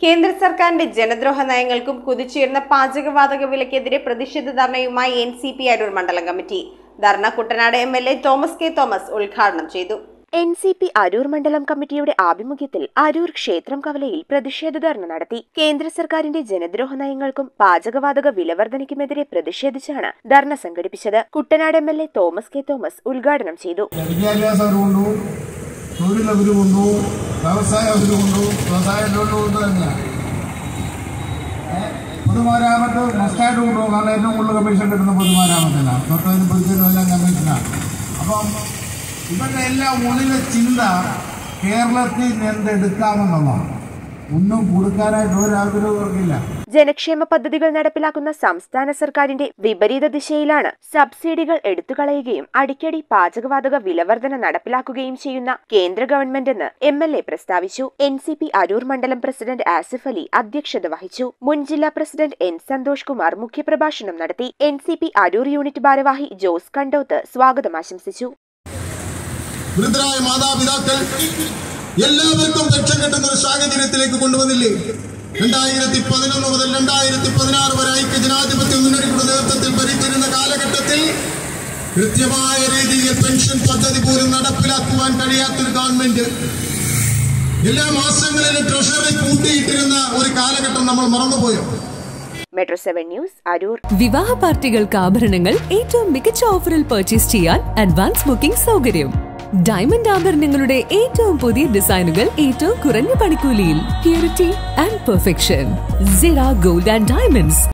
കേന്ദ്ര സർക്കാരിന്റെ ജനദ്രോഹ നയങ്ങൾക്കും കുതിച്ചുയർന്ന പാചകവാതക വിലക്കെതിരെ പ്രതിഷേധ ധർണയുമായി എൻ സി പി അരൂർ മണ്ഡലം committee dharna Kuttanad M L A Thomas K Thomas ഉദ്ഘാടനം ചെയ്തു എൻ സി പി അരൂർ മണ്ഡലം കമ്മിറ്റിയുടെ ആഭിമുഖ്യത്തിൽ അരൂർ ക്ഷേത്രം കവലയിൽ പ്രതിഷേധ ധർണ നടത്തി കേന്ദ്ര സർക്കാരിന്റെ ജനദ്രോഹ നയങ്ങൾക്കും പാചകവാതക വിലവർദ്ധനയ്ക്കുമെതിരെ പ്രതിഷേധിച്ചാണ് ധർണ സംഘടിപ്പിച്ചത് Kuttanad M L A Thomas K Thomas ഉദ്ഘാടനം ചെയ്തു വിദ്യാഭ്യാസവരുമുണ്ടു തൊഴിലവരുമുണ്ടു വ്യവസായവരുമുണ്ടു വ്യവസായത്തിലുണ്ട് തന്നെയാണ് പൊതുമരാമത്ത് മസ്റ്റായിട്ട് കൊണ്ടുപോകും കാരണം ഏറ്റവും കൂടുതൽ കമ്മീഷൻ കിട്ടുന്ന പൊതുമരാമത്തിനാണ് തൊട്ടതിനും പിടിച്ചതിനും എല്ലാം കമ്മീഷനാണ് അപ്പം ഇവരുടെ എല്ലാം ഉള്ളിലെ ചിന്ത കേരളത്തിൽ നിന്ന് എന്തെടുക്കാമെന്നുള്ളതാണ് ഒന്നും കൊടുക്കാനായിട്ട് ഒരാഗ്രഹവും അവർക്കില്ല ജനക്ഷേമ പദ്ധതികൾ നടപ്പിലാക്കുന്ന സംസ്ഥാന സർക്കാരിന്റെ വിപരീത ദിശയിലാണ് സബ്സിഡികൾ എടുത്തുകളയുകയും അടിക്കടി പാചകവാതക വിലവർധന നടപ്പിലാക്കുകയും ചെയ്യുന്ന കേന്ദ്ര ഗവൺമെന്റെന്ന് എം എൽ എ പ്രസ്താവിച്ചു എൻ സി പി അരൂർ മണ്ഡലം പ്രസിഡന്റ് ആസിഫ് അലി അധ്യക്ഷത വഹിച്ചു മുൻ ജില്ലാ പ്രസിഡന്റ് എൻ സന്തോഷ് കുമാർ മുഖ്യപ്രഭാഷണം നടത്തി N C P Aroor unit ഭാരവാഹി ജോസ് കണ്ടോത്ത് സ്വാഗതം ആശംസിച്ചു വൃദ്ധരായ മാതാപിതാക്കൾ എല്ലാവർക്കും പെൻഷൻ കിട്ടുന്ന ഒരു സാഹചര്യത്തിലേക്ക് കൊണ്ടുവന്നില്ലേ രണ്ടായിരത്തി പതിനൊന്ന് മുതൽ രണ്ടായിരത്തി പതിനാറ് വരെ ഐക്യ ജനാധിപത്യ മുന്നണിയുടെ നേതൃത്വത്തിൽ ഭരിച്ചിരുന്ന കാലഘട്ടത്തിൽ കൃത്യമായ രീതിയിൽ പെൻഷൻ പദ്ധതി പോലും നടപ്പിലാക്കുവാൻ കഴിയാത്തൊരു ഗവൺമെന്റ് എല്ലാ മാസങ്ങളിലും ട്രഷറി കൂട്ടിയിട്ടിരുന്ന ഒരു കാലഘട്ടം നമ്മൾ മറന്നുപോയോ മെട്രോ സെവൻ ന്യൂസ് അരൂർ വിവാഹ പാർട്ടികൾക്ക് ആഭരണങ്ങൾ ഏറ്റവും മികച്ച ഓഫറിൽ പർച്ചേസ് ചെയ്യാൻ അഡ്വാൻസ് ബുക്കിംഗ് സൗകര്യം ഡയമണ്ട് ആഭരണങ്ങളുടെ ഏറ്റവും പുതിയ ഡിസൈനുകൾ ഏറ്റവും കുറഞ്ഞ പണിക്കൂലിയിൽ purity and perfection Sira gold and diamonds